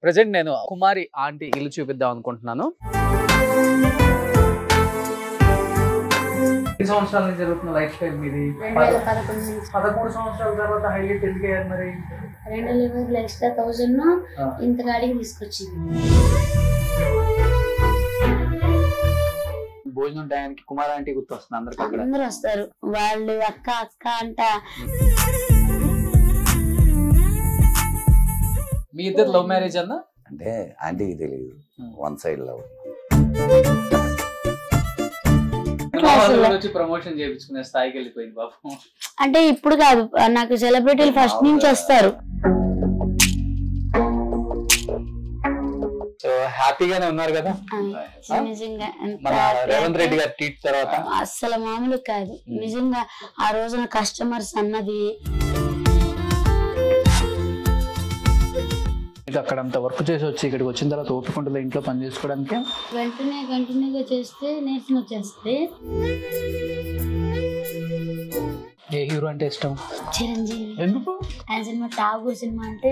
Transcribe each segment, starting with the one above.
Present నేను కుమారి aunty ఇల్లు చూపిద్దాం అనుకుంటున్నాను ఎన్ని సంవత్సరాల నుంచి జరుగుతున్న లైఫ్ స్టైల్ మీది రెండు వేల పదకొండు నుంచి పదమూడు సంవత్సరాల తర్వాత హైలైట్ ఎందుకు అయ్యారు మరి రెండు వేల ఇరవై ఐదులో ఎక్స్ట్రా థౌజండ్ ఆ. ఇంత గాడికి తీసుకొచ్చింది భోజనం టయానికి కుమార్ ఆంటీ గుర్తు వస్తుంది అందరికి అక్కడ అందరూ వస్తారు వాళ్ళు అక్క అక్క అంట మీ ఇద్దరు లవ్ మ్యారేజ్ అన్న అంటే ఆంటీకి తెలియదు వన్ సైడ్ లవ్ క్లాసుల్లో. వచ్చి ప్రమోషన్ చేయించుకునే స్థాయికి వెళ్ళిపోయింది పాపం అంటే ఇప్పుడు కాదు నాకు సెలబ్రిటీలు ఫస్ట్ నుంచి వస్తారు సో హ్యాపీగానే ఉన్నారు కదా ఆ, నిజంగా ఎంత మన happy రేవంత్ రెడ్డి అంటే గారి ట్వీట్ తర్వాత అస్సలు మామూలు కాదు నిజంగా ఆ రోజున కస్టమర్స్ అన్నది ఇక అక్కడ అంత వర్క్ చేసి వచ్చి ఇక్కడికి వచ్చిన తర్వాత ఓపికంటుంది ఇంట్లో పని చేసుకోవడానికి వెంటనే కంటిన్యూగా చేస్తే నేర్చుకుని వచ్చేస్తుంది ఏ హీరో అంటే ఇష్టం చిరంజీవి ఎందుకు ఆయన సినిమా టాగూర్ సినిమా అంటే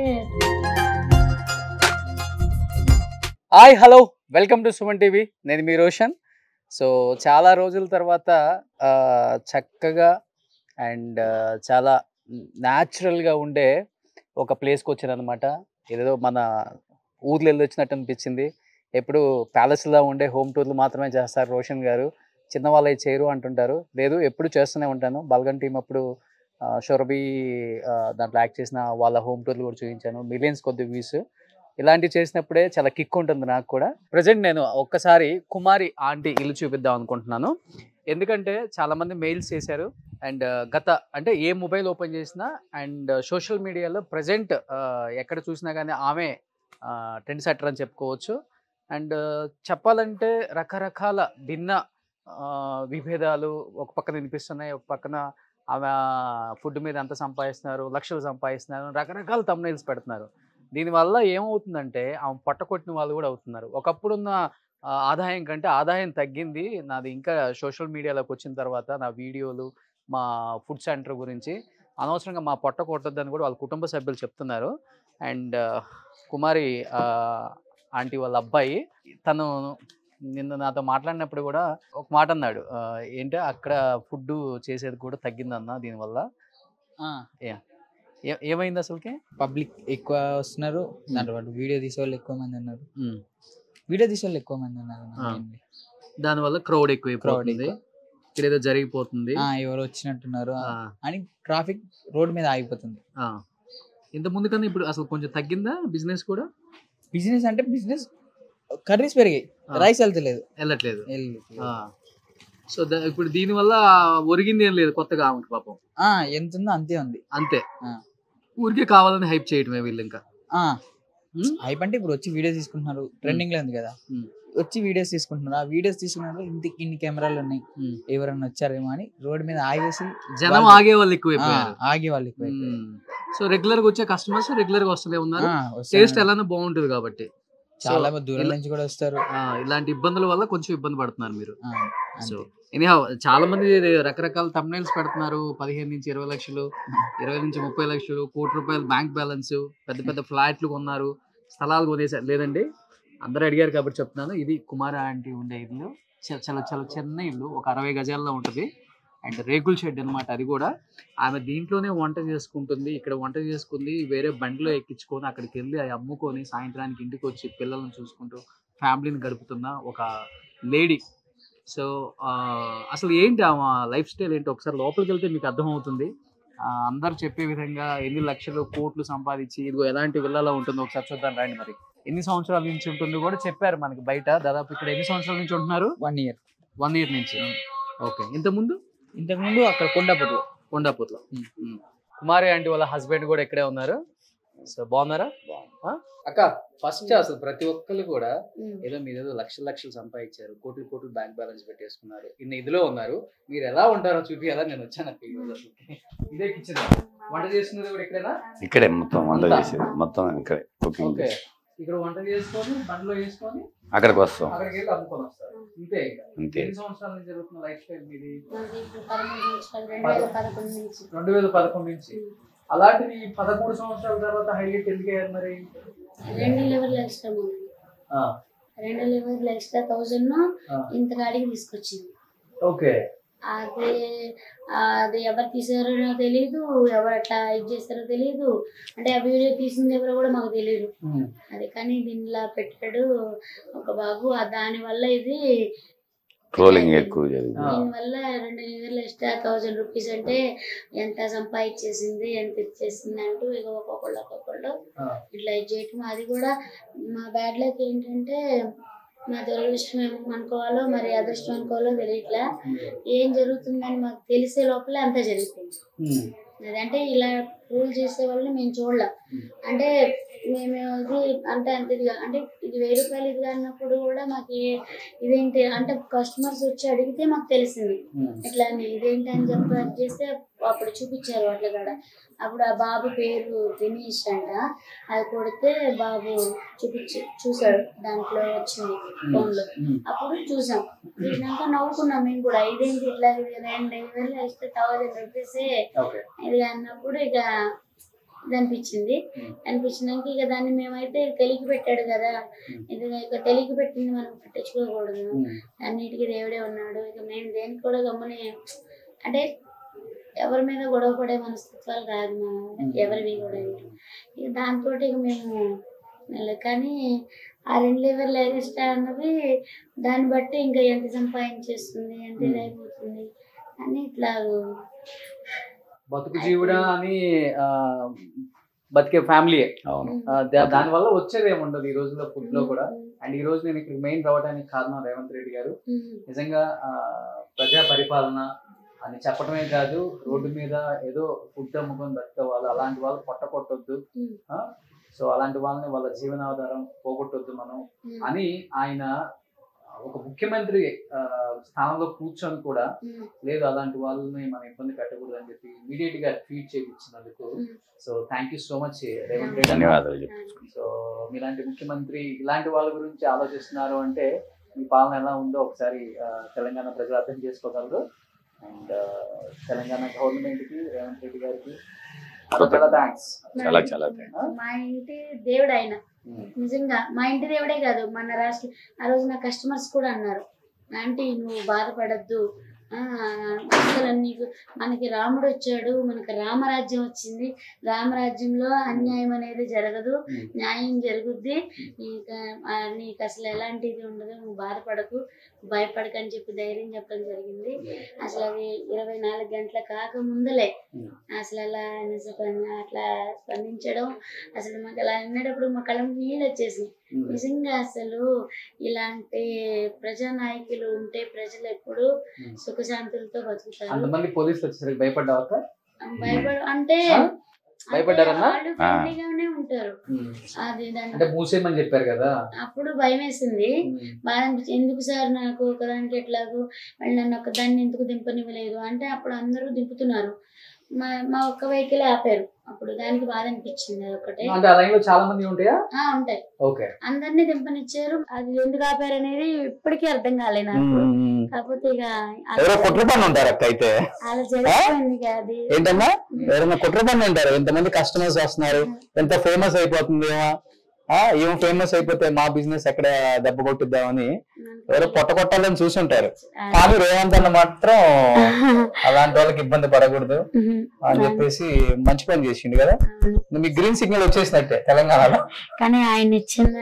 hi hello welcome to Suman TV నేను మీ రోషన్ సో చాలా రోజుల తర్వాత ఆ, చక్కగా అండ్ చాలా న్యాచురల్గా ఉండే ఒక ప్లేస్కి వచ్చాను అనమాట ఏదో మన ఊర్లో వెళ్ళి వచ్చినట్టు అనిపించింది ఎప్పుడు ప్యాలెస్లో ఉండే హోమ్ టూర్లు మాత్రమే చేస్తారు రోషన్ గారు చిన్నవాళ్ళు అవి చేయరు అంటుంటారు లేదు ఎప్పుడు చేస్తూనే ఉంటాను బల్గన్ టీం అప్పుడు ఆ, షొరబి ఆ, దాంట్లో యాక్ట్ చేసిన వాళ్ళ హోమ్ టూర్లు కూడా చూపించాను మిలియన్స్ కొద్ది వ్యూస్ ఇలాంటివి చేసినప్పుడే చాలా కిక్ ఉంటుంది నాకు కూడా ప్రజెంట్ నేను ఒక్కసారి కుమారి ఆంటీ ఇల్లు చూపిద్దాం అనుకుంటున్నాను ఎందుకంటే చాలా మంది మెయిల్స్ చేశారు అండ్ గత అంటే ఏ మొబైల్ ఓపెన్ చేసినా అండ్ సోషల్ మీడియాలో ప్రజెంట్ ఎక్కడ చూసినా కానీ ఆమె ట్రెండ్ సెటర్ అని చెప్పుకోవచ్చు అండ్ చెప్పాలంటే రకరకాల భిన్న ఆ, విభేదాలు ఒక పక్కన వినిపిస్తున్నాయి ఒక పక్కన ఆమె ఫుడ్ మీద ఎంత సంపాదిస్తున్నారు లక్షలు సంపాదిస్తున్నారు రకరకాల తమ్నైల్స్ పెడుతున్నారు దీనివల్ల ఏమవుతుందంటే ఆమె పట్టకొట్టిన వాళ్ళు కూడా అవుతున్నారు ఒకప్పుడున్న ఆ, ఆదాయం కంటే ఆదాయం తగ్గింది నాది ఇంకా సోషల్ మీడియాలోకి వచ్చిన తర్వాత నా వీడియోలు మా ఫుడ్ సెంటర్ గురించి అనవసరంగా మా పొట్ట కొట్టొద్దని కూడా వాళ్ళ కుటుంబ సభ్యులు చెప్తున్నారు అండ్ కుమారి ఆ, ఆంటీ వాళ్ళ అబ్బాయి తను నిన్న నాతో మాట్లాడినప్పుడు కూడా ఒక మాట అన్నాడు ఆ, ఏంటంటే అక్కడ ఫుడ్ చేసేది కూడా తగ్గిందన్న దీనివల్ల ఏ- ఏమైంది అసలుకి పబ్లిక్ ఎక్కువ వస్తున్నారు దాంట్లో పాటు వీడియో తీసే వాళ్ళు ఎక్కువ మంది ఉన్నారు వీడియో తీసే వాళ్ళు ఎక్కువ మంది ఉన్నారు ఆ. mainly. దానివల్ల క్రౌడ్ ఎక్కువైపోతుంది ఎక్కువ. ఇక్కడ ఏదో జరిగిపోతుంది ఆ, ఎవరు వచ్చినట్టున్నారు ఆ, అని ట్రాఫిక్ రోడ్ మీద ఆగిపోతుంది ఆ. ఇంత ముందు కన్నా ఇప్పుడు అసలు కొంచెం తగ్గిందా బిజినెస్ కూడా బిజినెస్ అంటే బిజినెస్ కర్రీస్ పెరిగాయి ఆ. రైస్ వెళ్తలేదు వెళ్ళట్లేదు వెళ్ళట్లేదు. ఆ. సో ద- ఇప్పుడు దీని వల్ల ఒరిగింది ఏం లేదు కొత్తగా ఆమెకి పాపం ఆ, ఎంత ఉందో అంతే ఉంది అంతే ఆ. ఊరికే కావాలని హైప్ చేయటమే వీళ్ళు ఇంకా ఆ ఉమ్? హైప్ అంటే ఇప్పుడు వచ్చి వీడియోస్ తీసుకుంటున్నారు ట్రెండింగ్ లో ఉంది కదా ఉమ్. వచ్చి వీడియోస్ తీసుకుంటున్నారు ఆ వీడియోస్ తీసుకున్నప్పుడు ఇంత ఇన్ని కెమెరాలు ఉన్నాయి ఉమ్. ఎవరన్నా వచ్చారేమో అని రోడ్ మీద ఆగేసి జనం వాళ్ళు- ఆగే వాళ్ళు ఆ, ఎక్కువైపోయారు ఆగే వాళ్ళు ఎక్కువ సో రెగ్యులర్ గా వచ్చే కస్టమర్స్ రెగ్యులర్ గా వస్తూనే ఉన్నారు టేస్ట్ ఎలానో బాగుంటుంది కాబట్టి చాలా So, మంది దూరం ఇలా- నుంచి కూడా వస్తారు ఆ, ఇలాంటి ఇబ్బందుల వల్ల కొంచెం ఇబ్బంది పడుతున్నారు మీరు ఆ, సో అంతే. ఎనీహౌ చాలా మంది రకరకాల తమ్నైల్స్ పెడుతున్నారు పదిహేను నుంచి ఇరవై లక్షలు ఇరవై నుంచి ముప్పై లక్షలు కోటి రూపాయలు బ్యాంక్ బ్యాలెన్స్ పెద్ద పెద్ద ఫ్లాట్లు కొన్నారు స్థలాలు కొనేసారు లేదండి అందరూ అడిగారు కాబట్టి చెప్తున్నాను ఇది కుమార ఆంటీ ఉండే ఇల్లు చ- చాలా చాలా చిన్న ఇల్లు ఒక అరవై గజాల్లో ఉంటుంది అండ్ రేకుల షెడ్ అన్నమాట అది కూడా ఆమె దీంట్లోనే వంట చేసుకుంటుంది ఇక్కడ వంట చేసుకుంది వేరే బండిలో ఎక్కించుకొని అక్కడికి వెళ్ళి అవి అమ్ముకొని సాయంత్రానికి ఇంటికి వచ్చి పిల్లల్ని చూసుకుంటూ ఫ్యామిలీని గడుపుతున్న ఒక లేడీ సో అసలు ఏంటి ఆమె లైఫ్ స్టైల్ ఏంటి ఒకసారి లోపలికి వెళ్తే మీకు అర్థమవుతుంది ఆ, అందరు చెప్పే విధంగా ఎన్ని లక్షలు కోట్లు సంపాదించి ఇదిగో ఎలాంటి విల్లాలో ఉంటుందో ఒకసారి చూద్దాం రండి మరి ఎన్ని సంవత్సరాల నుంచి ఉంటుంది కూడా చెప్పారు మనకి బయట దాదాపు ఇక్కడ ఎన్ని సంవత్సరాల నుంచి ఉంటున్నారు వన్ ఇయర్ వన్ ఇయర్ నుంచి ఓకే ఇంత ముందు ఇంతకు ముందు అక్కడ కొండపూర్లో కొండాపూర్లో కుమారి ఆంటీ వాళ్ళ హస్బెండ్ కూడా ఇక్కడే ఉన్నారు సో బాగున్నారా ఆ? అక్క ఫస్ట్ అసలు ప్రతి ఒక్కరు కూడా ఏదో మీరు ఏదో లక్షల లక్షలు సంపాదించారు కోట్లు కోట్లు బ్యాంక్ బ్యాలెన్స్ పెట్టేసుకున్నారు ఇన్ని ఇదిలో ఉన్నారు మీరు ఎలా ఉంటారో చూపించాలా నేను వచ్చాను అక్క ఈ రోజు అసలుకి. ఇదే కిచెన్ వంట చేసుకునేది కూడా ఇక్కడేనా ఇక్కడే మొత్తం వంట అంతా? చేసేది మొత్తం ఇక్కడే కుకింగ్ ఓకే ఇక్కడ వంట చేసుకొని బండిలో వేసుకొని అక్కడికి వస్తాం అక్కడికి వెళ్ళి అమ్ముకొని వస్తారు ఇంతే ఇంకా అంతే ఎన్ని సంవత్సరాల నుంచి జరుగుతున్న లైఫ్ స్టైల్ మీది మాది ఇప్పుడు పదమూడు సంవత్సరాలు రెండు వేల పదకొండు నుంచి రెండు వేల పదకొండు నుంచి అలాంటిది ఈ పదమూడు సంవత్సరాల తర్వాత హైలైట్ ఎందుకు అయ్యారు మరి రెండు లెవెల్ ఎక్స్ట్రా మొన్న ఆ, రెండు లెవెల్ ఎక్స్ట్రా థౌజండ్ ఆ. ఇంత కాడికి తీసుకొచ్చింది ఓకే అది అది ఎవరు తీసారో తెలియదు ఎవరు అట్లా ఇది చేస్తారో తెలియదు అంటే ఆ వీడియో తీసింది ఎవరో కూడా మాకు తెలియదు ఉమ్, అది కానీ దీనిలా పెట్టాడు ఒక బాబు ఆ దాని వల్ల ఇది ట్రోలింగ్ ఎక్కువ జరిగింది ఆ. దీనివల్ల రెండు వేలు ఎక్స్ట్రా థౌజండ్ రూపీస్ అంటే ఎంత సంపాదించేసింది ఎంత ఇచ్చేసింది అంటూ ఇక ఒక్కొక్కళ్ళు ఒక్కొక్కళ్ళు ఆ, ఇట్లా ఇది చేయటం అది కూడా మా బ్యాడ్ లక్ ఏంటంటే మా దురదృష్టం ఏమో అనుకోవాలో మరి అదృష్టం అనుకోవాలో తెలియట్లా ఏం జరుగుతుందని మాకు తెలిసే లోపలే అంత జరిగిపోయింది ఉమ్, అదంటే ఇలా రూల్ చేసే వాళ్ళని మేము చూడలేం అంటే మేము ఇది అంటే అంత ఇదిగా అంటే ఇది వెయ్యి రూపాయలు ఇది అన్నప్పుడు కూడా మాకు ఏ- ఇదేంటి అంటే కస్టమర్స్ వచ్చి అడిగితే మాకు తెలిసింది ఉమ్, ఇట్లా అని ఇదేంటి అని చెప్పి అది చేస్తే అప్పుడు చూపించారు అట్లా కూడా అప్పుడు ఆ బాబు పేరు దినేష్ అంట అది కొడితే బాబు చూపించి చూసాడు దాంట్లో వచ్చింది ఫోన్లో ఉమ్, అప్పుడు చూసాం చూసినాక నవ్వుకున్నాం మేము కూడా ఇదేంటి ఇట్లా ఇది రెండు వేలు వేస్తే థౌజండ్ రూపీస్ ఓకే ఇది అన్నప్పుడు ఇక ఇది అనిపించింది Hmm. అనిపించినాక ఇక దాన్ని మేమైతే తెలికి పెట్టాడు కదా Hmm. ఇది ఇక తెలికి పెట్టింది మనం పట్టించుకోకూడదు ఉమ్, అన్నిటికీ దేవుడే ఉన్నాడు ఇక మేము దేనికి కూడా గమ్ముని అంటే ఎవరి మీద గొడవ పడే మనస్తత్వాలు కాదు మా ఎవరివి కూడా ఇక దాంతో ఇక మేము వెళ్ళ- కానీ ఆ రెండు లెవెల్ ఎక్స్ట్రా అన్నవి దాన్ని బట్టి ఇంకా ఎంత సంపాదించేస్తుంది ఎంత ఇది అయిపోతుంది అని ఇట్లా బతుకు జీవుడా అని ఆ, బతికే ఫ్యామిలీ అవును దాని వల్ల వచ్చేది ఏముండదు ఈ రోజుల్లో ఫుడ్ లో కూడా అండ్ ఈ రోజు నేను ఇక్కడ మెయిన్ రావడానికి కారణం రేవంత్ రెడ్డి గారు ఉమ్, నిజంగా ఆ, ప్రజా పరిపాలన అని చెప్పడమే కాదు రోడ్డు మీద ఏదో ఫుడ్ అమ్ముకొని బతికే వాళ్ళు అలాంటి వాళ్ళు పొట్ట కొట్టొద్దు ఉమ్, సో అలాంటి వాళ్ళని వాళ్ళ జీవనాధారం పోగొట్టొద్దు మనం ఉమ్, అని ఆయన ఒక ముఖ్యమంత్రి ఆ, స్థానంలో కూర్చొని కూడా ఉమ్, లేదు అలాంటి వాళ్ళని మనం ఇబ్బంది పెట్టకూడదు అని చెప్పి ఇమీడియట్ గా ట్వీట్ చేయించినందుకు um. So thank you so much Revanth Reddy అన్న. ధన్యవాదాలు చెప్పు సో మీలాంటి ముఖ్యమంత్రి ఇలాంటి వాళ్ళ గురించి ఆలోచిస్తున్నారు అంటే మీ పాలన ఎలా ఉందో ఒకసారి ఆ, తెలంగాణ ప్రజలు అర్థం చేసుకోగలరు అండ్ తెలంగాణ గవర్నమెంట్ కి రేవంత్ రెడ్డి గారికి చాలా చాలా థ్యాంక్స్ చాలా చాలా thanks. మా ఇంటి దేవుడు ఆయన నిజంగా మా ఇంటి దేవుడే కాదు మన రాష్ట్ర ఆ రోజు నా కస్టమర్స్ కూడా అన్నారు ఆంటీ నువ్వు బాధపడద్దు ఆ, అసలు నీకు మనకి రాముడు వచ్చాడు మనకి రామరాజ్యం వచ్చింది రామరాజ్యంలో అన్యాయం అనేది జరగదు Hmm. న్యాయం జరుగుద్ది నీకు ఆ, నీకు అసలు ఎలాంటిది ఉండదు నువ్వు బాధపడకు భయపడకు అని చెప్పి ధైర్యం చెప్పడం జరిగింది అసలు అది ఇరవై నాలుగు గంటల కాక ముందలే Hmm. అసలు అలా ఆయన స్పంద- అట్లా స్పందించడం అసలు మాకు అలా అన్నప్పుడు మా కళ్ళ ముందు నీళ్ళు వచ్చేసి నిజంగా అసలు ఇలాంటి ప్రజానాయకులు ఉంటే ప్రజలు ఎప్పుడు Hmm. సుఖశాంతులతో బతుకుతారు అంతమంది పోలీసులు వచ్చేసరికి భయపడ్డావా భయపడ అంటే ఆ? భయపడ్డారన్నా? వాళ్ళు ఫ్రెండ్లీగానే ఉంటారు అది దాని అంటే మూసేయమని చెప్పారు కదా అప్పుడు భయం వేసింది బాధ అనిపించింది ఎందుకు సార్ నాకు ఒకదానికి ఎట్లాగో మళ్ళీ నన్ను ఒకదాన్ని ఎందుకు దింపనివ్వలేదు అంటే అప్పుడు అందరూ దింపుతున్నారు మా మా ఒక్క వెహికల్ ఆపారు అప్పుడు దానికి బాధ అనిపించింది అది ఒకటే అంటే ఆ లైన్ లో చాలా మంది ఉంటాయా ఆ ఉంటాయి ఓకే అందరినీ దింపనిచ్చారు అది ఎందుకు ఆపారు అనేది ఇప్పటికీ అర్థం కాలే నాకు కాకపోతే ఇక ఎవరో కుట్ర పని ఉంటారు అక్క అయితే అలా జరిగిపోయింది ఇక అది ఏంటమ్మా ఎవరైనా కుట్ర పని ఉంటారు ఎంతమంది కస్టమర్స్ వస్తున్నారు ఎంత ఫేమస్ అయిపోతుంది ఏమో ఆ ఏం ఫేమస్ అయిపోతే మా బిజినెస్ ఎక్కడ దెబ్బ కొట్టిద్దామని ఎవరో పొట్ట కొట్టాలని చూసుంటారు కానీ రేవంత్ అన్న మాత్రం అలాంటి వాళ్ళకి ఇబ్బంది పడకూడదు అని చెప్పేసి మంచి పని చేసిండు కదా మీకు గ్రీన్ సిగ్నల్ వచ్చేసినట్టే తెలంగాణలో కానీ ఆయన ఇచ్చిన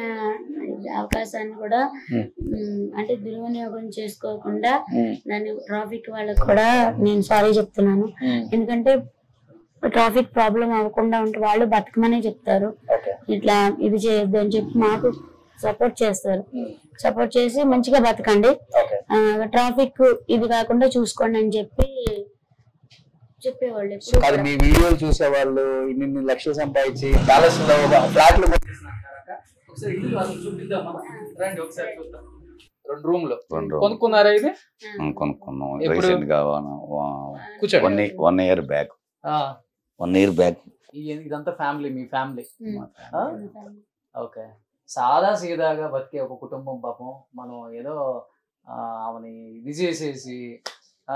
అవకాశాన్ని కూడా Hmm. ఉమ్, అంటే దుర్వినియోగం చేసుకోకుండా Hmm. దాన్ని ట్రాఫిక్ వాళ్ళకి కూడా నేను సారీ చెప్తున్నాను ఎందుకంటే ట్రాఫిక్ ప్రాబ్లం అవ్వకుండా ఉంటే వాళ్ళు బతకమనే చెప్తారు ఓకే ఇట్లా ఇది చేయొద్దు అని చెప్పి మాకు సపోర్ట్ చేస్తారు సపోర్ట్ చేసి మంచిగా బతకండి ఓకే ట్రాఫిక్ ఇది కాకుండా చూసుకోండి అని చెప్పి చెప్పేవాళ్ళు ఎప్పుడు అది మీ వీడియోలు చూసే వాళ్ళు ఇన్ని ఇన్ని లక్షలు సంపాదించి ప్యాలెస్ లో ఫ్లాట్లు ఒకసారి ఇల్లు అసలు చూపిద్దామా రండి ఒకసారి చూద్దాం రెండు రూమ్ లో రెండు room. కొనుక్కున్నారా ఇది మనం కొనుక్కున్నాం ఎప్పుడు? రీసెంట్ గా వన్ కూర్చోండి వన్ ఇయర్ బ్యాక్ ఆ, వన్ ఇయర్ బ్యాక్ ఈ- ఇదంతా ఫ్యామిలీ మీ ఫ్యామిలీ ఉమ్. ఆ? ఓకే సాదా సీదాగా బతికే ఒక కుటుంబం పాపం మనం ఏదో ఆ, ఆమెని ఇది చేసేసి ఆ,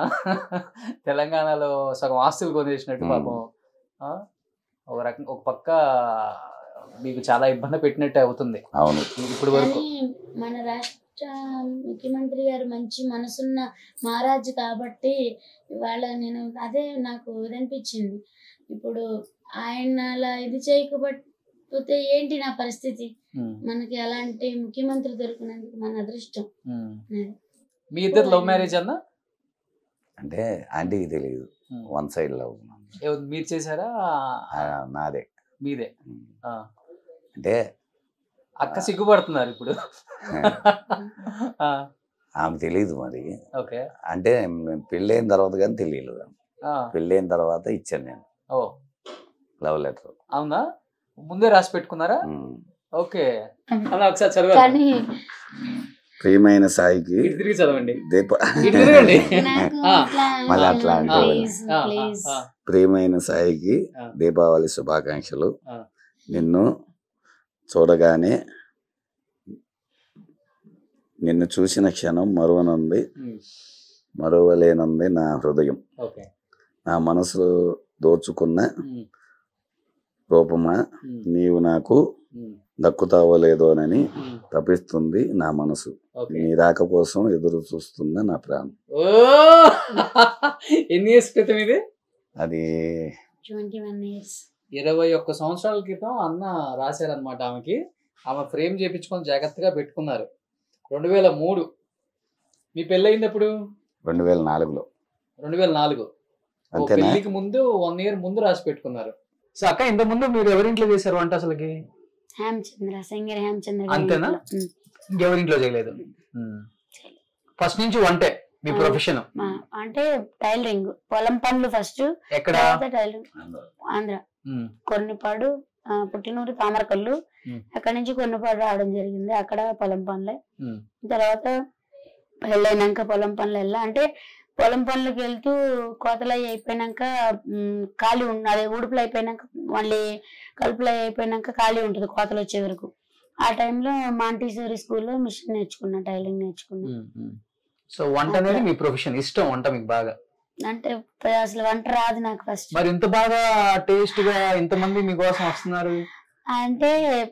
తెలంగాణలో సగం ఆస్తులు కొనేసినట్టు Hmm. పాపం ఆ, ఒక రకం ఒక పక్క మీకు చాలా ఇబ్బంది పెట్టినట్టు అవుతుంది అవును ఇప్పుడు వరకు కానీ మన రాష్ట్ర ముఖ్యమంత్రి గారు మంచి మనసున్న మహారాజు కాబట్టి ఇవాళ నేను అదే నాకు ఇది అనిపించింది ఇప్పుడు ఆయన అలా ఇది చేయకపోతే ఏంటి నా పరిస్థితి ఉమ్, మనకి అలాంటి ముఖ్యమంత్రి దొరికినందుకు మన అదృష్టం ఉమ్. అది. మీ ఇద్దరు లవ్ మ్యారేజ్ అన్న అంటే ఆంటీకి తెలియదు ఉమ్. వన్ సైడ్ లవ్ ఏ- మీరు చేశారా ఆ, నాదే మీదే ఉమ్. ఆ. అంటే అక్క సిగ్గుపడుతున్నారు ఇప్పుడు ఆ, ఆమె తెలియదు మరి ఓకే అంటే మేము పెళ్ళైన తర్వాత కానీ తెలియలేదు ఆ, పెళ్ళైన తర్వాత ఇచ్చాను నేను ఓ లవ్ లెటర్ అవునా ముందే రాసి పెట్టుకున్నారా ఓకే అలా ఒకసారి చదవండి కానీ ప్రియమైన సాయికి ఇటు తిరిగి చదవండి దీప ఇటు తిరగండి నాకు ఆ, అట్లా మళ్ళీ అట్లా అంటే ప్లీజ్ ఆ, ఆ, ప్లీజ్ ఆ, ప్రియమైన సాయికి ఆ. దీపావళి శుభాకాంక్షలు ఆ. నిన్ను చూడగానే నిన్ను చూసిన క్షణం మరువనుంది ఉమ్, మరువలేనుంది నా హృదయం ఓకే నా మనసు దోచుకున్న ఉమ్, రూపమా ఉమ్, నీవు నాకు ఉమ్, దక్కుతావో లేదోనని ఉమ్, తపిస్తుంది నా మనసు ఓకే నీ రాక కోసం ఎదురు చూస్తున్న నా ప్రాణం ఓ ఎన్ని ఇయర్స్ క్రితం ఇది అది ట్వంటీ వన్ ఇయర్స్ ఇరవై ఒక్క సంవత్సరాల క్రితం అన్న రాశారనమాట ఆమెకి ఆమె ఫ్రేమ్ చేపించుకొని జాగ్రత్తగా పెట్టుకున్నారు రెండు వేల మూడు మీ పెళ్ళయింది ఎప్పుడు రెండు వేల నాలుగులో రెండు వేల నాలుగు ఓ అంతేనా పెళ్లికి ముందు వన్ ఇయర్ ముందు రాసి పెట్టుకున్నారు సో అక్క ఇంత ముందు మీరు ఎవరింట్లో చేశారు వంట అసలుకి హేమచంద్ర సింగర్ హేమచంద్ర గారి అంతేనా? ఇంట్లో. ఉమ్. ఇంకెవరింట్లో చేయలేదు ఫస్ట్ నుంచి వంటే మీ ఆ. ప్రొఫెషన్ మా- అంటే టైలరింగ్ పొలం పనులు ఫస్ట్ ఎక్కడ తర్వాత టైలరింగ్ ఆంధ్ర ఉమ్, కొన్నిపాడు ఆ, పుట్టినూరు తామరకల్లు ఉమ్. అక్కడి నుంచి కొన్నిపాడు రావడం జరిగింది అక్కడ పొలం పనులే ఉమ్, తర్వాత పెళ్ళైనాక పొలం పనులు వెళ్ళా అంటే పొలం పనులకు వెళ్తూ కోతలు అయి అయిపోయినాక ఉమ్, ఖాళీ ఉన్న అదే ఉడుపులు అయిపోయినాక మళ్ళీ కలుపులు అయి అయిపోయినాక ఖాళీ ఉంటుంది కోతలు వచ్చే వరకు ఆ టైంలో మాంటీసోరి స్కూల్లో మిషన్ నేర్చుకున్నా టైలింగ్ నేర్చుకున్నా ఉమ్, ఉమ్. సో వంట అనేది మీ ప్రొఫెషన్ ఇష్టం వంట మీకు బాగా అంటే అసలు వంట రాదు నాకు ఫస్ట్ మరి ఇంత బాగా టేస్ట్ గా ఇంతమంది మీకోసం వస్తున్నారు అంటే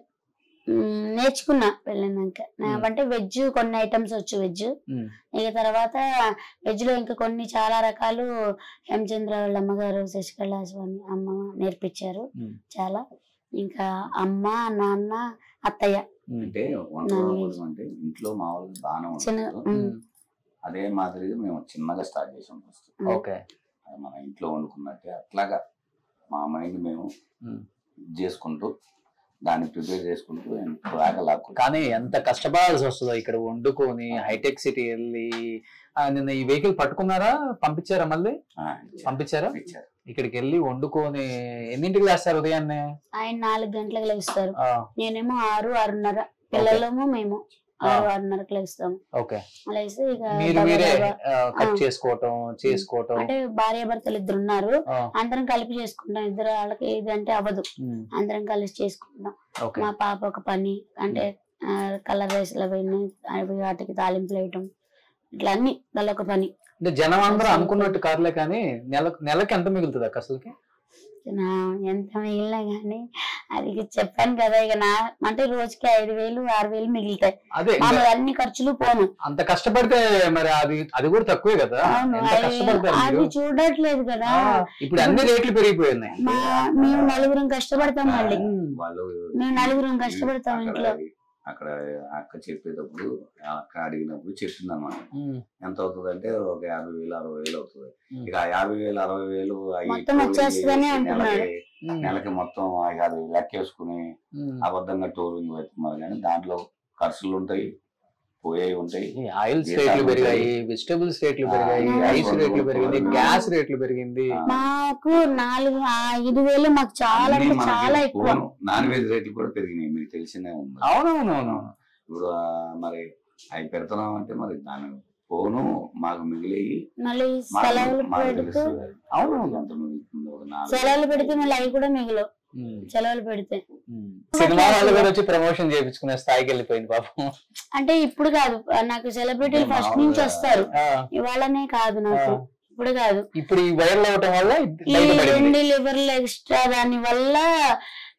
మ్, నేర్చుకున్నా పెళ్ళినాక మ్. అంటే వెజ్ కొన్ని ఐటమ్స్ వచ్చు వెజ్ ఉమ్, ఇక తర్వాత వెజ్ లో ఇంకా కొన్ని చాలా రకాలు హేమచంద్ర వాళ్ళ అమ్మగారు శశికళ స్వామి అమ్మ నేర్పించారు ఉమ్, చాలా ఇంకా అమ్మ నాన్న అత్తయ్య ఉమ్. అంటే వంట నాన్ రావడం వెజ్. అంటే ఇంట్లో మామూలుగా బాగానే చిన్న ఉంటుంది మ్, ఉమ్, అదే మాదిరిగా మేము చిన్నగా స్టార్ట్ చేసాం ఫస్ట్ ఓకే అది మన ఇంట్లో వండుకున్నట్టే అట్లాగా మా మైండ్ మేము ఉమ్. ఇది చేసుకుంటూ దాన్ని ప్రిపేర్ చేసుకుంటూ బాగా లాక్కుంటాం కానీ ఎంత కష్టపడాల్సి వస్తుందో ఇక్కడ వండుకొని హైటెక్ సిటీ వెళ్ళి ఆ, నిన్న ఈ వెహికల్ పట్టుకున్నారా పంపించారా మళ్ళీ పంపించారా ఇచ్చారు ఇక్కడికి వెళ్ళి వండుకొని ఎన్నింటికి లేస్తారు ఉదయాన్నే ఆయన నాలుగు గంటలకు లేస్తారు ఆ, నేనేమో ఆరు ఆరున్నర పిల్లలేమో మేము ఆరు ఆరున్నరకు లేస్తాము ఓకే లేసి ఇక మీరు దబా మీరే దబా. కట్ ఆ. చేసుకోవటం చేసుకోవటం అంటే భార్య భర్తలు ఇద్దరు ఉన్నారు ఆ, అందరం కలిపి చేసుకుంటాం ఇద్దరు వాళ్ళకి ఇది అంటే అవ్వదు ఉమ్, అందరం కలిసి చేసుకుంటాం ఓకే మా పాప ఒక పని అంటే కలర్ రైస్లు అవన్నీ అవి వాటికి తాలింపులు వేయటం ఇట్లా అన్ని ఒక పని అంటే జనం అందరూ అనుకున్నట్టు కార్లే కానీ నెల నెలకి ఎంత మిగులుతుంది అక్క అసలుకి నా ఎంత మిగిలినా కానీ అది ఇక చెప్పాను కదా ఇక నా అంటే రోజుకి ఐదు వేలు ఆరు వేలు మిగులుతాయి అదే ఇంకా మామూలు అన్ని ఖర్చులు పోను అంత కష్టపడితే మరి అది అది కూడా తక్కువే కదా అవును ఎంత అది కష్టపడతారు అది మీరు చూడట్లేదు కదా ఆ, ఇప్పుడు అన్ని రేట్లు పెరిగిపోయినాయి మా మేము నలుగురం కష్టపడతాం మళ్ళీ వాళ్ళు మేము నలుగురం కష్టపడతాం అక్కడ- ఇంట్లో అక్కడ అక్క చెప్పేటప్పుడు అక్క అడిగినప్పుడు చెప్పింది అనమాట ఉమ్, ఎంత అవుతుంది అంటే ఒక యాభై వేలు అరవై వేలు అవుతుంది ఉమ్. ఇక ఆ యాభై వేలు అరవై వేలు అవి మొత్తం టోల్ వచ్చేస్తుందని చేసి అంటున్నాడు. నెలకి ఉమ్, నెలకి మొత్తం ఇక అది లెక్కేసుకుని ఉమ్. అబద్ధంగా టోలింగ్ పెట్టుకున్నారు కానీ దాంట్లో ఖర్చులు ఉంటాయి పోయేవి ఉంటాయి ఈ ఆయిల్స్ ఏ రేట్లు సాగుతాయి? పెరిగాయి వెజిటబుల్స్ రేట్లు ఆ, పెరిగాయి ఆ, ఐస్ రేట్లు పెరిగింది ఆ, గ్యాస్ రేట్లు పెరిగింది ఆ, మాకు నాలుగు ఆ ఐదు వేలు మాకు చాలా అన్నీ అంటే మనకి చాలా ఎక్కువ పోను. నాన్ వెజ్ రేట్లు కూడా పెరిగినాయి మీకు తెలిసినే ఉంది అవునవునవును ఇప్పుడు ఆ, మరి అవి పెడుతున్నాం అంటే మరి దాని పోను మాకు మిగిలి మళ్ళీ మాకు- సెలవులు మాకు పెడితే తెలుస్తుంది. అవునవును. ఎంత మిగులుతుందో ఒక నాలుగు సెలవులు పెడితే మళ్ళీ అవి కూడా మిగిలవు ఉమ్, సెలవులు పెడితే ఉమ్. సినిమా వాళ్ళు కూడా వచ్చి ప్రమోషన్ చేయించుకునే స్థాయికి వెళ్ళిపోయింది పాపం అంటే ఇప్పుడు కాదు నాకు సెలబ్రిటీలు అంటే ఫస్ట్ నుంచి మామూలుగా- వస్తారు ఆ, ఇవాళనే కాదు నాకు ఆ. ఇప్పుడు కాదు ఇప్పుడు ఈ వైరల్ అవటం వల్ల ఈ బయటపడింది రెండు లివర్లు ఎక్స్ట్రా దాని వల్ల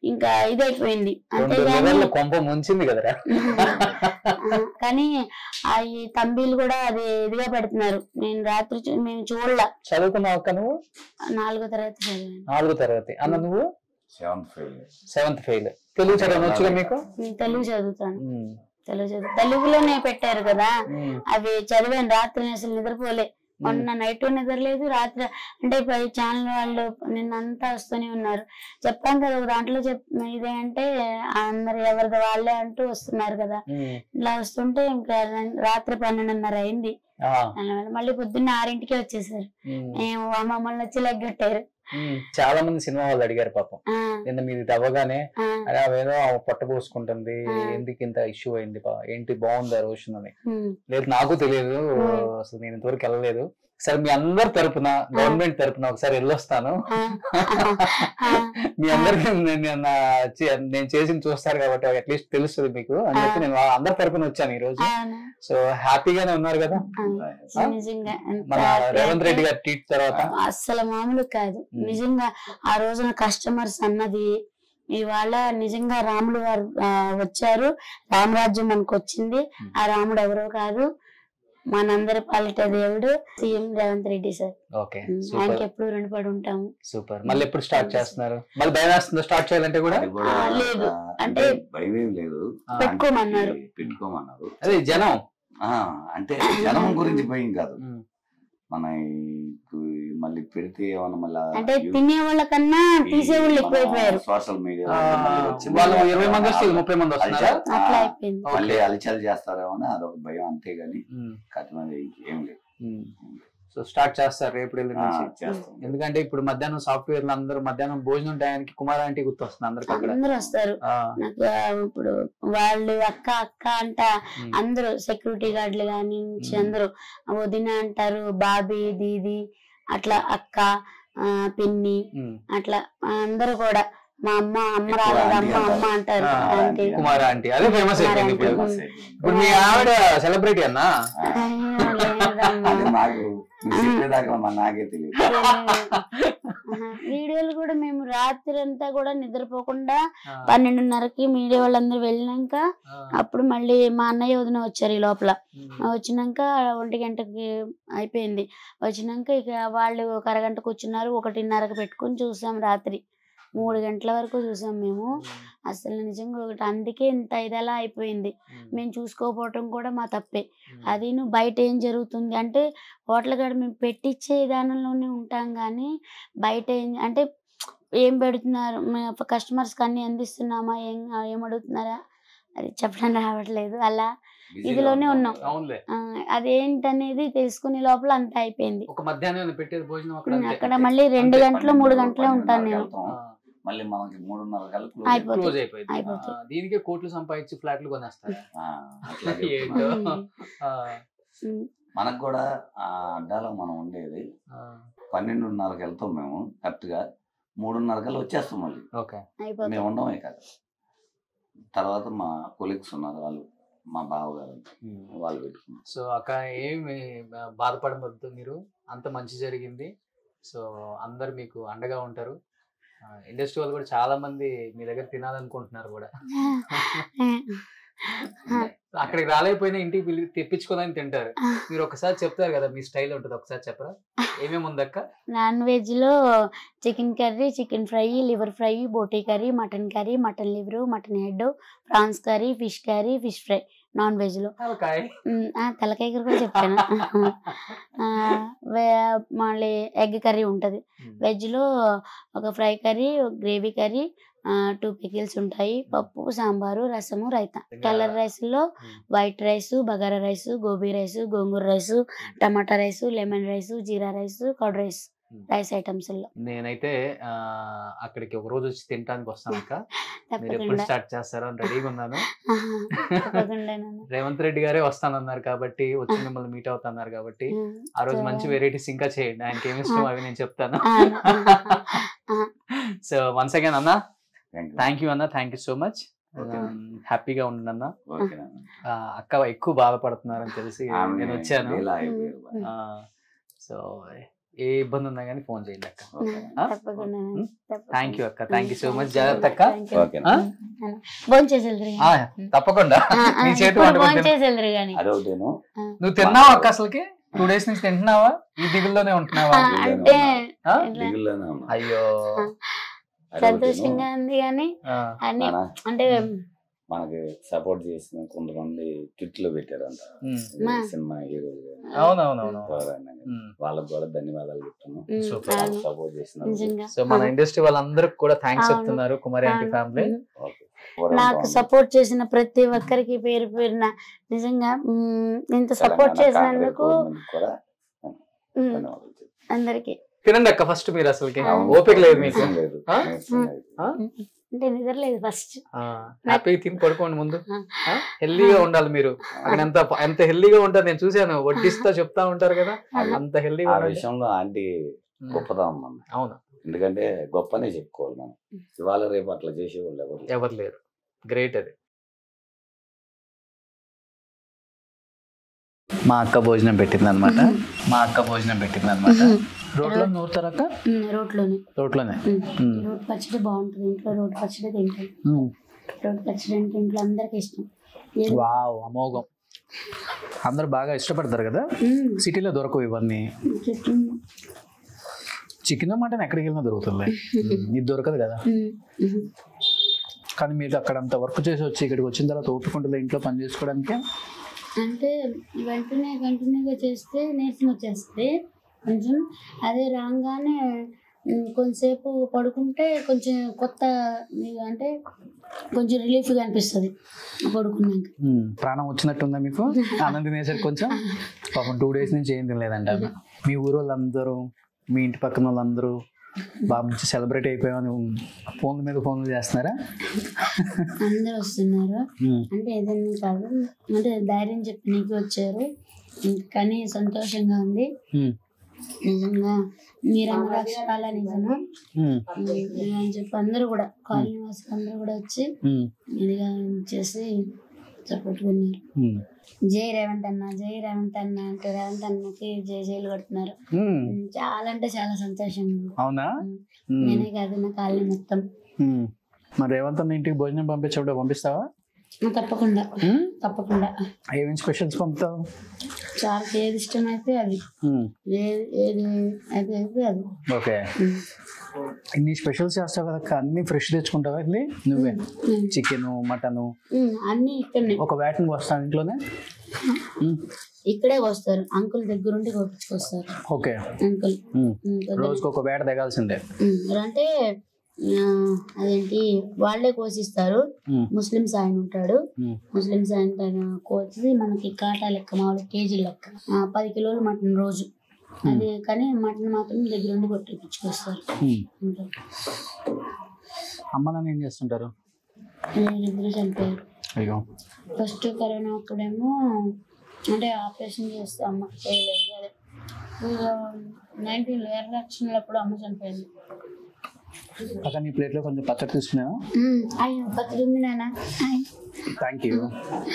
ఇంకా ఇదైపోయింది రెండు అంతేగాని లెవెల్లో కొంప ముంచింది కదరా ఆ, కానీ ఆ ఈ తంబీలు కూడా అది ఇదిగా పెడుతున్నారు నేను రాత్రి చూ- మేము చూడలా చదువుకున్నావు అక్క నువ్వు నాలుగో తరగతి చదివాను నాలుగో తరగతి అన్న నువ్వు seventh fail seventh fail Telugu చదవడం వచ్చుగా మీకు నేను తెలుగు చదువుతాను ఉమ్, తెలుగు చదువు తెలుగులోనే పెట్టారు కదా ఉమ్, అవి చదివాను రాత్రి నేను అసలు నిద్రపోలే మొన్న నైట్ నిద్రలేదు రాత్రి అంటే పై ఛానల్ వాళ్ళు నిన్నంతా వస్తూనే ఉన్నారు చెప్పాం కదా ఒక దాంట్లో చెప్ ఇదే అంటే అందరు ఎవరిది వాళ్ళే అంటూ వస్తున్నారు కదా ఉమ్, ఇలా వస్తుంటే ఇంకా రాత్రి పన్నెండున్నర అయింది ఆ, దానివల్ల మళ్ళీ పొద్దున్న ఆరింటికి వచ్చేసారు ఉమ్, మేము మమ్మల్ని వచ్చి లెగ్గట్టారు ఉమ్. చాలా మంది సినిమా వాళ్ళు అడిగారు పాపం ఆ, నిన్న మీది తవ్వగానే ఆ, అరే అవేదో ఆమె పొట్ట పోసుకుంటుంది ఆ. ఎందుకు ఇంత ఇష్యూ అయింది పా ఏంటి బాగుందా రోషన్ అని ఉమ్, లేదు నాకు తెలియదు ఉమ్. అసలు నేను ఇంతవరకు వెళ్ళలేదు సరే మీ అందరి తరపున గవర్నమెంట్ తరపున ఒకసారి వెళ్ళొస్తాను ఆ, ఆ, మీ అందరికి నేను నా చే- నేను చేసింది చూస్తారు కాబట్టి అట్లీస్ట్ తెలుస్తుంది మీకు అని చెప్పి నేను వాళ్ళ అందరి తరపున వచ్చాను ఈ రోజు అవును. సో హ్యాపీగానే ఉన్నారు కదా ఆ, నిజంగా ఎంత మన happy రేవంత్ అంటే రెడ్డి గారి ట్వీట్ తర్వాత అస్సలు మామూలు కాదు ఉమ్. నిజంగా ఆ రోజున కస్టమర్స్ అన్నది ఇవాళ నిజంగా రాములు గారు ఆ, వచ్చారు రామరాజ్యం మనకు వచ్చింది ఆ రాముడు ఎవరో కాదు మనందరి పాలిట దేవుడు CM Revanth Reddy sir okay um, super ఆయనకి ఎప్పుడు రుణపడి ఉంటాము సూపర్ మళ్ళీ ఎప్పుడు స్టార్ట్ చేస్తున్నారు మళ్ళీ భయం వేస్తుందో స్టార్ట్ చేయాలంటే కూడా అది కూడా ఆ, లేదు. ఆ, అంటే భయం ఏం లేదు ఆ, పెట్టుకోమన్నారు. అంటే పెట్టుకోమన్నారు అదే జనం ఆ, అంటే జనం గురించి భయం కాదు ఉమ్, మన ఈ- మళ్ళీ పెడితే ఏమన్నా మళ్ళీ అంటే తినే వాళ్ళకన్నా తీసే వాళ్ళు ఎక్కువైపోయారు సోషల్ మీడియా ఆ, వాళ్ళు ఇరవై మంది వస్తే ఇది ముప్పై మంది వస్తున్నారా అట్లా అయిపోయింది ఓకే. మళ్ళీ అలచల్ చేస్తారేమో అని అదొక భయం అంతేగాని ఉమ్, కఠినది ఏం లేదు ఉమ్. సో స్టార్ట్ చేస్తారు రేపు ఎల్లుండి ఆ, నుంచి చేస్తాం ఎందుకంటే ఇప్పుడు మధ్యాహ్నం సాఫ్ట్వేర్ అందరూ మధ్యాహ్నం భోజనం టయానికి కుమార్ ఆంటీ గుర్తొస్తుంది అందరికి అక్కడ అందరూ వస్తారు ఆ, నాకు ఆ, ఇప్పుడు వాళ్ళు అక్క అక్క అంట ఉమ్, అందరూ సెక్యూరిటీ గార్డులు కానీ నుంచి మ్మ్. అందరూ వదిన అంటారు బాబీ దీది అట్లా అక్క ఆ, పిన్ని ఉమ్. అట్లా అందరూ కూడా మా అమ్మ అమ్మ ఎక్కువ రాలేదు ఆంటీ అమ్మ అమ్మ అంటారు ఆ, ఆంటీ కుమార్ ఆంటీ అదే ఫేమస్ కుమార్ అయిపోయింది ఇప్పుడు ఆంటీ. ఇప్పుడు మీ ఆవిడ సెలబ్రిటీ అన్నా అయ్యో, లేదమ్మా. అది నాకు నువ్వు చెప్పేదాకా మా నాకే తెలియదు ఆహా. వీడియోలు కూడా మేము రాత్రి అంతా కూడా నిద్రపోకుండా ఆ, పన్నెండున్నరకి మీడియా వాళ్ళందరూ వెళ్ళినాక ఆ, అప్పుడు మళ్ళీ మా అన్నయ్య వదిన వచ్చారు ఈ లోపల ఉమ్, వచ్చినాక ఒంటి గంటకి అయిపోయింది వచ్చినాక ఇక వాళ్ళు ఒక అరగంట కూర్చున్నారు ఒకటిన్నరకు పెట్టుకొని చూసాం రాత్రి మూడు గంటల వరకు చూసాం మేము అసలు నిజంగా ఒకటి అందుకే ఇంత ఇదలా అయిపోయింది ఉమ్, మేము చూసుకోకపోవటం కూడా మా తప్పే ఉమ్, అది నువ్వు బయట ఏం జరుగుతుంది అంటే హోటల్ కాడ మేము పెట్టించే విధానంలోనే ఉంటాం కానీ బయట ఏం అంటే ఏం పెడుతున్నారు కస్టమర్స్కి అన్ని అందిస్తున్నామా ఏం ఏం అడుగుతున్నారా అది చెప్పడం రావట్లేదు అలా ఇదిలోనే ఉన్నాం. అవునులే ఆ, అదేంటనేది తెలుసుకునే లోపల అంత అయిపోయింది ఒక మధ్యాహ్నం ఏమైనా పెట్టేది భోజనం అక్కడ ఉమ్, అంతే. అక్కడ మళ్ళీ రెండు అంతే, గంటలు మూడు పన్నెండు, గంటలే ఉంటాను నేను పన్నెండున్నరకు వెళ్తాం. మళ్ళీ మనకి మూడున్నర కల్లా అయిపోతుంది. క్లోజ్ అయిపోయింది అయిపోతుంది. ఆ, దీనికే కోట్లు సంపాదించి ఫ్లాట్లు కొనేస్తారు అట్లా ఏంటో చెప్తున్నారు. ఆ, ఉమ్, మనకు కూడా ఆ అడ్డాలో మనం ఉండేది ఆ, పన్నెండున్నరకు వెళ్తాం మేము కరెక్ట్ గా మూడున్నర కల్లా వచ్చేస్తాం మళ్ళీ ఓకే అయిపోతుంది మేము ఉండమే కాదు తర్వాత మా కొలీగ్స్ ఉన్నారు వాళ్ళు మా బావగారు ఉమ్. వాళ్ళు పెట్టుకున్నారు సో అక్క ఏమి బాధపడవద్దు మీరు అంత మంచి జరిగింది సో అందరు మీకు అండగా ఉంటారు ఇండస్ట్రీ వాళ్ళు కూడా చాలా మంది మీ దగ్గర తినాలనుకుంటున్నారు కూడా అక్కడికి రాలేకపోయినా ఇంటికి పిలి తెప్పించుకోదని తింటారు మీరు ఒకసారి చెప్తారు కదా మీ స్టైల్ ఉంటుంది ఒకసారి చెప్పరా ఏమేమి ఉంది అక్క నాన్ వెజ్ లో chicken curry chicken fry liver fry బోటీ curry mutton curry mutton liver mutton head prawns curry fish curry fish fry non veg లో తలకాయ ఉమ్, ఆ, తలకాయ కూర కూడా చెప్పాను ఆ, వే- మళ్ళీ ఎగ్ కర్రీ ఉంటుంది వెజ్ లో ఒక fry curry gravy curry two pickles ఉంటాయి పప్పు సాంబారు రసము రైతా కలర్ రైస్ లో white rice bagara rice gobi rice gongura rice tomato rice lemon rice jeera rice curd rice Hmm. Rice items లో నేనైతే ఆ, అక్కడికి ఒక రోజు వచ్చి తినడానికి వస్తాను అక్క మీరు ఎప్పుడు తప్పకుండా స్టార్ట్ చేస్తారో అని రెడీగా ఉన్నాను ఆహా, తప్పకుండా నాన్న. రేవంత్ రెడ్డి గారే వస్తానన్నారు కాబట్టి వచ్చి మిమ్మల్ని మీట్ అవుతున్నారు కాబట్టి ఉమ్, ఆ రోజు సో- మంచి వెరైటీస్ ఇంకా చేయండి ఆయనకి ఏమి ఇష్టం అవి నేను చెప్తాను ఆ, ఆ, సో వన్స్ అగైన్ అన్న Thank you. థ్యాంక్ యూ అన్న thank you so much Okay. హ్యాపీగా ఉండండి అన్న ఓకేనా? ఆ, అక్క ఎక్కువ బాధపడుతున్నారని తెలిసి ఆమె నేను వచ్చాను డీలా అయిపోయారు. ఉమ్. సో ఏ ఇబ్బంది ఉన్నా కానీ ఫోన్ చేయండి అక్క ఆ? తప్పకుండా ఉమ్. థ్యాంక్ యూ అక్క థ్యాంక్ యూ సో మచ్ జాగ్రత్త అక్క ఓకేనా ఆ? భోజనం చేసేది ఆ, తప్పకుండా నీ చేతి వంట భోజనం తింటా. చేసేది కానీ అదొకటేను నువ్వు తిన్నావా అక్క అసలుకి టూ డేస్ నుంచి తింటున్నావా ఈ దిగుల్లోనే ఉంటున్నావా అంటే ఆ? ఇట్లా దిగుల్లోనే ఉన్నా అయ్యో అదొకటేను. సంతోషంగా ఉంది కానీ ఆ. అన్ని మన అంటే మనకి సపోర్ట్ చేసిన కొంతమంది కిట్లు పెట్టారంట ఉమ్. ఈ మా. సినిమా హీరోలు అవునవునవును ఎవరైనా కానీ. ఉమ్. వాళ్ళకి కూడా ధన్యవాదాలు చెప్తాను ఉమ్, సూపర్. అవును. సపోర్ట్ చేసిన నిజంగా సో మన ఇండస్ట్రీ వాళ్ళందరికి కూడా థ్యాంక్స్ అవును. చెప్తున్నారు కుమారి ఆంటీ అవును. ఫ్యామిలీ ఉమ్. నాకు సపోర్ట్ చేసిన ప్రతి ఒక్కరికి పేరు పేరున నిజంగా ఉమ్, ఇంత సపోర్ట్ చేసినందుకు కూడా ఉమ్, ధన్యవాదాలు చెప్తాను. అందరికి తినండి అక్క ఫస్ట్ మీరు అసలుకి అవును. ఓపిక లేదు మీకు నీరసం లేదు ఆ? నీరసం లేదు. ఆ? అంటే నిద్రలేదు ఫస్ట్ హ్యాపీ తిని పడుకోండి ముందు ఆ. హెల్దీగా ఉండాలి మీరు అక్కడ ఎంత ఎంత హెల్దీగా ఉంటారు నేను చూశాను వడ్డిస్తా చెప్తా ఉంటారు కదా అది- అంత హెల్దీగా ఆ ఉండాలి విషయంలో ఆంటీ గొప్పదనం మనం అవును ఎందుకంటే గొప్పనే చెప్పుకోవాలి మనం ఇవాళ రేపు అట్లా చేసేవాళ్ళు ఎవరు లేరు. ఎవరు లేరు గ్రేట్ అది మా అక్క భోజనం పెట్టింది అనమాట మా అక్క భోజనం పెట్టింది అనమాట రోడ్లో నూరుతారు అక్క రోడ్లోనే రోడ్లోనే ఉమ్. రోడ్ పచ్చడి బాగుంటుంది ఇంట్లో రోడ్ పచ్చడి తింటాం రోడ్ పచ్చడి అంటే ఇంట్లో అందరికి ఇష్టం ఏది- వావ్ అమోఘం అందరు బాగా ఇష్టపడతారు కదా ఉమ్, సిటీలో దొరకవు ఇవన్నీ చెట్టు చికెన్ మటన్ ఎక్కడికి వెళ్ళినా దొరుకుతుంది ఇది దొరకదు కదా ఉమ్, ఉమ్. కానీ మీరు అక్కడ అంత వర్క్ చేసి వచ్చి ఇక్కడికి వచ్చిన తర్వాత ఓపికంటుంది ఇంట్లో పని చేసుకోవడానికి అంటే వెంటనే కంటిన్యూగా చేస్తే నీరసం వచ్చేస్తుంది కొంచెం అదే రాగానే ఉమ్, కొంతసేపు పడుకుంటే కొంచెం కొత్త ఇది అంటే కొంచెం రిలీఫ్గా అనిపిస్తుంది పడుకున్నాక మ్మ్. ప్రాణం వచ్చినట్టుందా మీకు ఆనంద్ తినేసరికి కొంచెం పాపం టూ డేస్ నుంచి ఏం తినలేదంట ఆమె. మీ ఊరు వాళ్ళందరూ మీ ఇంటి పక్కన వాళ్ళందరూ బాగా మంచి సెలబ్రేట్ అయిపోయామని ఫోన్ల మీద ఫోన్లు చేస్తున్నారా అందరూ వస్తున్నారు మ్మ్. అంటే ఏదైనా కాదు అంటే ధైర్యం చెప్పడానికి వచ్చారు కానీ సంతోషంగా ఉంది మ్మ్. నిజంగా మీరన్న అక్షరాల నిజము మ్మ్. ఉమ్, అని చెప్పి అందరూ కూడా కాలనీ వాసులు అందరూ కూడా వచ్చి మ్మ్. ఇదిగా చేసి సపోర్ట్కున్నారు మ్మ్. జై రేవంత్ అన్న జై రేవంత్ అన్న అంటే రేవంత్ అన్నకి జై జైలు కొడుతున్నారు మ్మ్. ఉమ్, చాలా అంటే చాలా సంతోషంగా ఉంది అవునా ఉమ్, మ్మ్. నేనే కాదు నా కాలనీ మొత్తం మ్మ్. మరి రేవంత్ అన్న ఇంటికి భోజనం పంపించప్పుడు పంపిస్తావా ఉమ్, తప్పకుండా మ్మ్. తప్పకుండా ఏమేమి స్పెషల్స్ పంపుతావు చారుకి ఏది ఇష్టం అయితే అది మ్మ్. ఏది ఏది అయితే అయితే అది ఓకే ఉమ్, ఇన్ని స్పెషల్స్ చేస్తావు కదా అక్క, అన్ని ఫ్రెష్ తెచ్చుకుంటావా ఇది నువ్వే ఉమ్, చికెన్ మటను ఉమ్, అన్నీ ఇక్కడనే ఒక వేటను వస్తాను ఇంట్లోనే మ్మ్. ఇక్కడే వస్తారు అంకుల్ దగ్గరుండి కొట్టుకొస్తారు ఓకే అంకుల్ మ్మ్. ఉమ్, కొద్దిగా- రోజుకి ఒక వేట దిగాల్సిందే ఉమ్, అంటే ఆ, అదేంటి వాళ్ళే కోసిస్తారు మ్మ్. ముస్లిమ్స్ ఆయన ఉంటాడు మ్మ్. ముస్లిమ్స్ ఆయన తన కోసి మనకి కాటా లెక్క మామూలు కేజీ లెక్క ఆ, పది కిలోలు మటన్ రోజు అది కానీ మటన్ మాత్రం దగ్గరుండి కొట్టించుకొస్తారు మ్మ్. అంతే. అమ్మ నాన్న ఏం చేస్తుంటారు ఇద్దరు చనిపోయారు అయ్యో ఫస్ట్ కరోనా అప్పుడేమో అంటే ఆపరేషన్ చేస్తే అమ్మ చేయలేదు అదే నైన్టీన్ ఎలక్షన్లు అప్పుడు అమ్మ చనిపోయింది అక్క నీ ప్లేట్లో కొంచెం పచ్చడి తీసుకున్నాను అయ్యో పత్రి ఉంది నాన్న థ్యాంక్ యూ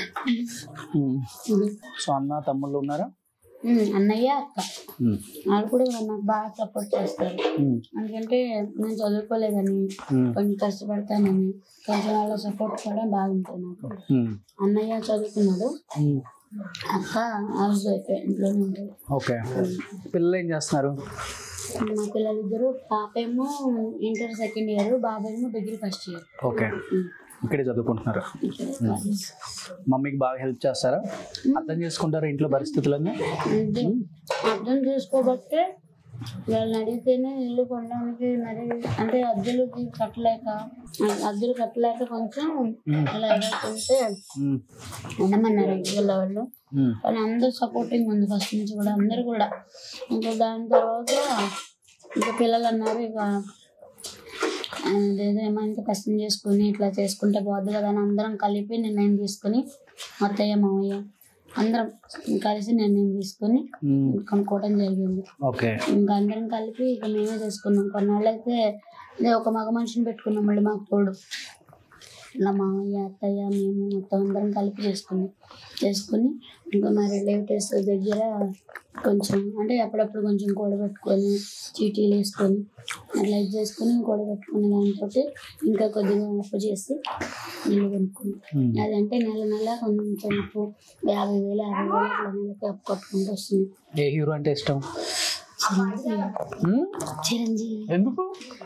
సో అన్న తమ్ముళ్ళు ఉన్నారా ఉమ్, అన్నయ్య అక్క మ్మ్. వాళ్ళు కూడా నాకు బాగా సపోర్ట్ చేస్తారు మ్మ్. ఎందుకంటే నేను చదువుకోలేదని మ్మ్. కొంచెం కష్టపడతానని కొంచెం వాళ్ళ సపోర్ట్ కూడా బాగుంటుంది నాకు మ్మ్. అన్నయ్య చదువుకున్నాడు మ్మ్. అక్క హౌస్ వైఫ్ ఇంట్లోనే ఉంటుంది ఓకే పిల్లలు ఏం చేస్తున్నారు మా పిల్లలిద్దరు పాప ఏమో ఇంటర్ సెకండ్ ఇయర్ బాబు ఏమో డిగ్రీ ఫస్ట్ ఇయర్ ఓకే ఇక్కడే చదువుకుంటున్నారు మమ్మీకి బాగా హెల్ప్ చేస్తారా అర్థం చేసుకుంటారా ఇంట్లో పరిస్థితులన్నీ అర్థం చేసుకోబట్టే వాళ్ళని అడిగితేనే ఇల్లు కొనడానికి మరి అంటే అద్దెలు కట్టలేక అద్దెలు కట్టలేక కొంచెం అలా ఎదుర్కొంటే మ్మ్. ఉండమన్నారు ఇంటికి వాళ్ళు మ్మ్. కానీ అందరూ సపోర్టింగ్ ఉంది ఫస్ట్ నుంచి కూడా అందరు కూడా ఇంకా దాని తర్వాత ఇంకా పిల్లలు అన్నారు ఇక అదేదో ఏమో ఇంకా కష్టం చేసుకుని ఇట్లా చేసుకుంటే పోద్ది కదా అని అందరం కలిపి నిర్ణయం తీసుకుని అత్తయ్య మామయ్య అందరం కలిసి నిర్ణయం తీసుకుని మ్మ్. కొనుక్కోవడం జరిగింది ఓకే ఇంకా అందరం కలిపి ఇక మేమే చేసుకున్నాం కొన్నాళ్ళు అయితే అదే ఒక మగ మనిషిని పెట్టుకున్నాం మళ్ళీ మాకు తోడు ఇలా మామయ్య అత్తయ్య మేము మొత్తం అందరం కలిపి చేసుకున్నాం చేసుకుని ఇంకా మా రిలేటివ్స్ దగ్గర కొంచెం అంటే అప్పుడప్పుడు కొంచెం కూడబెట్టుకొని చీటీలు వేసుకొని అట్లా ఇది చేసుకొని కూడబెట్టుకునే దాంతో ఇంకా కొద్దిగా అప్పు చేసి ఇల్లు కొనుక్కున్నాం ఉమ్. అదంటే నెల నెల కొంచెం అప్పు యాభై వేలు అరవై వేలు అట్లా నెలకి అప్పు కట్టుకుంటూ వస్తుంది ఏ హీరో అంటే ఇష్టం చిరంజీవి ఉమ్? చిరంజీవి ఎందుకు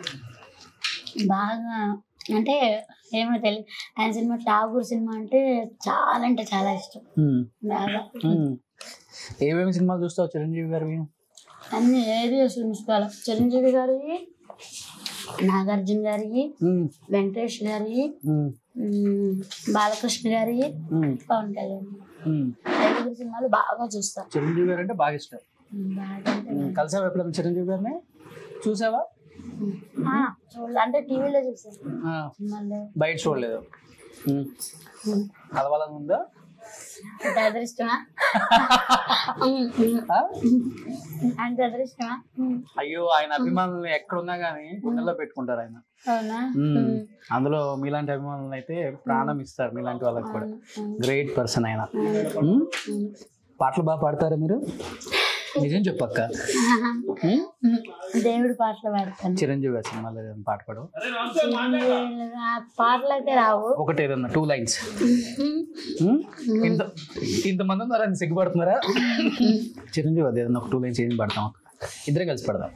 బాగా అంటే ఏమో తెలియదు ఆయన సినిమా ఠాగూర్ సినిమా అంటే చాలా అంటే చాలా ఇష్టం ఉమ్. బాగా ఉమ్. ఏమేమి సినిమాలు చూస్తావు చిరంజీవి గారివి అన్ని ఏది చూసుకోవాలి చిరంజీవి గారి నాగార్జున గారి ఉమ్. వెంకటేష్ గారి ఉమ్. ఉమ్, బాలకృష్ణ గారి ఉమ్. పవన్ కళ్యాణ్ ఉమ్. ఐదుగురు సినిమాలు బాగా చూస్తాం చిరంజీవి గారు అంటే బాగా ఇష్టం ఉమ్, బాగా అంటే ఉమ్. కలిసావా ఎప్పుడైనా చిరంజీవి గారిని చూసావా ఆ, చూడలే అంటే టీవీలో చూసాను ఆ. సినిమాల్లో బయట చూడలేదు ఉమ్. ఉమ్, కలవాలని ఉందా అంటే అదృష్టమా ఉమ్, ఉమ్, ఆ? అంటే అదృష్టమా ఉమ్, అయ్యో ఆయన అభిమానులు ఎక్కడున్నా గానీ గుండెల్లో పెట్టుకుంటారు ఆయన అవునా ఉమ్. ఉమ్, అందులో మీలాంటి అభిమానులు అయితే ప్రాణం ఇస్తారు మీలాంటి వాళ్ళకి కూడా అవును, అవును, గ్రేట్ పర్సన్ ఆయన అవును. ఉమ్? ఉమ్. పాటలు బాగా పాడతారా మీరు నిజం చెప్పక్క ఉమ్? దేవుడి పాటలు పాడతాను చిరంజీవి గారి సినిమాలో ఏదైనా పాట పాడు ఆ పాటలు అయితే రావు ఒకటి ఏదన్నా టూ లైన్స్ ఇంత ఇంతమంది ఉన్నారని సిగ్గుపడుతున్నారా చిరంజీవి అది ఏదన్నా ఒక టూ లైన్స్ ఏం పడతాం ఇద్దరే కలిసి పడదాం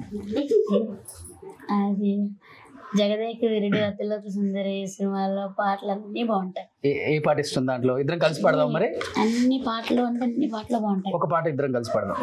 అది జగదేక వీరుడు అతిలోక సుందరి సినిమాలో పాటలు అన్ని బాగుంటాయి ఏ ఏ పాట ఇష్టం దాంట్లో ఇద్దరం కలిసి పడదాం మరి అన్ని పాటలు అంటే అన్ని పాటలు బాగుంటాయి ఒక పాట ఇద్దరం కలిసి పడదాం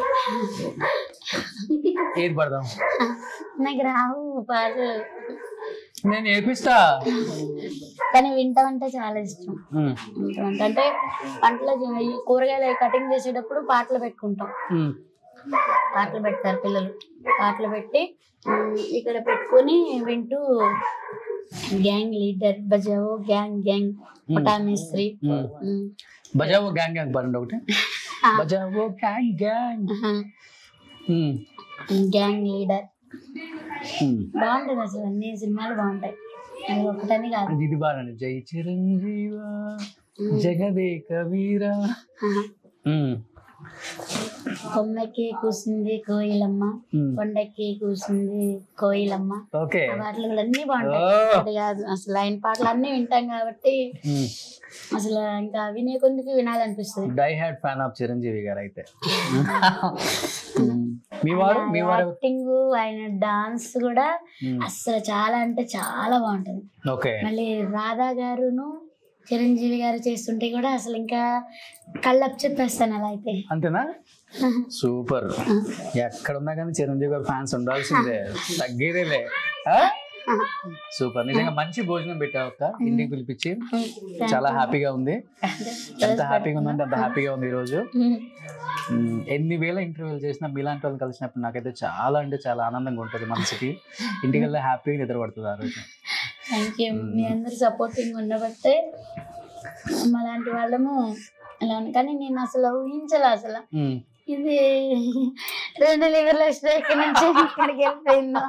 ఏది పడదాం నాకు రావు పాటలు నేను నేర్పిస్తా కానీ వింటామంటే చాలా ఇష్టం ఉమ్, వింటామంటే అంటే పంటలో ఈ కూరగాయలు కటింగ్ చేసేటప్పుడు పాటలు పెట్టుకుంటాం ఉమ్, పాటలు పెడతారు పిల్లలు పాటలు పెట్టి ఉమ్, ఇక్కడ పెట్టుకొని వింటూ గ్యాంగ్ లీడర్ బజావో గ్యాంగ్ గ్యాంగ్ పుటామిస్త్రి ఉమ్. బజావో గ్యాంగ్ గ్యాంగ్ పాడండి ఒకటి బజావో gang gang um, gang leader um. బాగుంటుంది అసలు అన్ని సినిమాలు బాగుంటాయి అది ఒకటని కాదు ఇది బాగానే జై చిరంజీవ జగదేక వీర ఆహా. ఉమ్, కొమ్మకి కూసింది కోయిలమ్మ ఉమ్. కొండకి కూసింది కోయిలమ్మ ఓకే ఆ పాటలు కూడా అన్ని బాగుంటాయి ఓ. అది కాదు అసలు ఆయన పాటలు అన్ని వింటాం కాబట్టి ఉమ్. అసలు ఇంకా వినే కొద్దికి వినాలనిపిస్తుంది die hard fan of Chiranjeevi garu అయితే ఉమ్. మీ వారు మీ వారు యాక్టింగ్ ఆయన డాన్స్ కూడా ఉమ్. అసలు చాలా అంటే చాలా బాగుంటది ఓకే మళ్ళీ రాధా గారును చిరంజీవి గారు చేస్తుంటే కూడా అసలు ఇంకా కళ్ళప్ చెప్పేస్తాను అలా అయితే అంతేనా సూపర్ ఎక్కడున్నా కానీ చిరంజీవి గారు ఫ్యాన్స్ ఉండాల్సిందే తగ్గేదేలే ఆ? సూపర్ నిజంగా మంచి భోజనం పెట్టావు అక్క ఇంటికి పిలిపించి చాలా హ్యాపీగా ఉంది ఎంత హ్యాపీగా ఉందంటే అంత హ్యాపీగా ఉంది ఈరోజు ఉమ్, ఎన్ని వేల ఇంటర్వ్యూలు చేసినా మీలాంటి వాళ్ళు కలిసినప్పుడు నాకైతే చాలా అంటే చాలా ఆనందంగా ఉంటుంది మనసుకి ఇంటికి వెళ్ళి హ్యాపీగా నిద్రపడుతుంది ఆ రోజు థ్యాంక్ యూ మీ అందరు సపోర్టింగ్ ఉండబట్టే అలాంటి వాళ్ళము అలా ఉంది కానీ నేను అసలు ఊహించలే అసలు ఉమ్, ఇది రెండు లివర్ల స్ట్రైక్ నుంచి ఇక్కడికి వెళ్ళిపోయిందో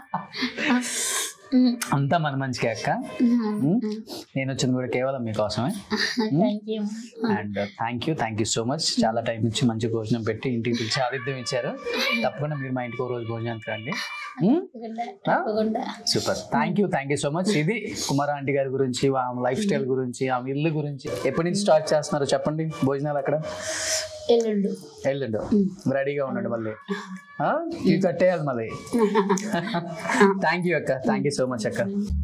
అంతా మన మంచిగా అక్క నేను వచ్చింది కూడా కేవలం మీకోసమే thank you and thank you thank you so much చాలా టైం ఇచ్చి మంచి భోజనం పెట్టి ఇంటికి పిలిచి ఆతిథ్యం ఇచ్చారు తప్పకుండా మీరు మా ఇంటికి ఒక రోజు భోజనానికి రండి తప్పకుండా తప్పకుండా super thank you thank you so much ఇది కుమార ఆంటీ గారి గురించి ఆమె లైఫ్ స్టైల్ గురించి ఆమె ఇల్లు గురించి ఎప్పటి నుంచి స్టార్ట్ చేస్తున్నారో చెప్పండి భోజనాలు అక్కడ ఎల్లుండు వెళ్ళండు రెడీగా ఉన్నాడు మళ్ళీ ఆ? ఇవి కట్టేయాలి మళ్ళీ థ్యాంక్ యూ అక్క థ్యాంక్ యూ సో మచ్ అక్క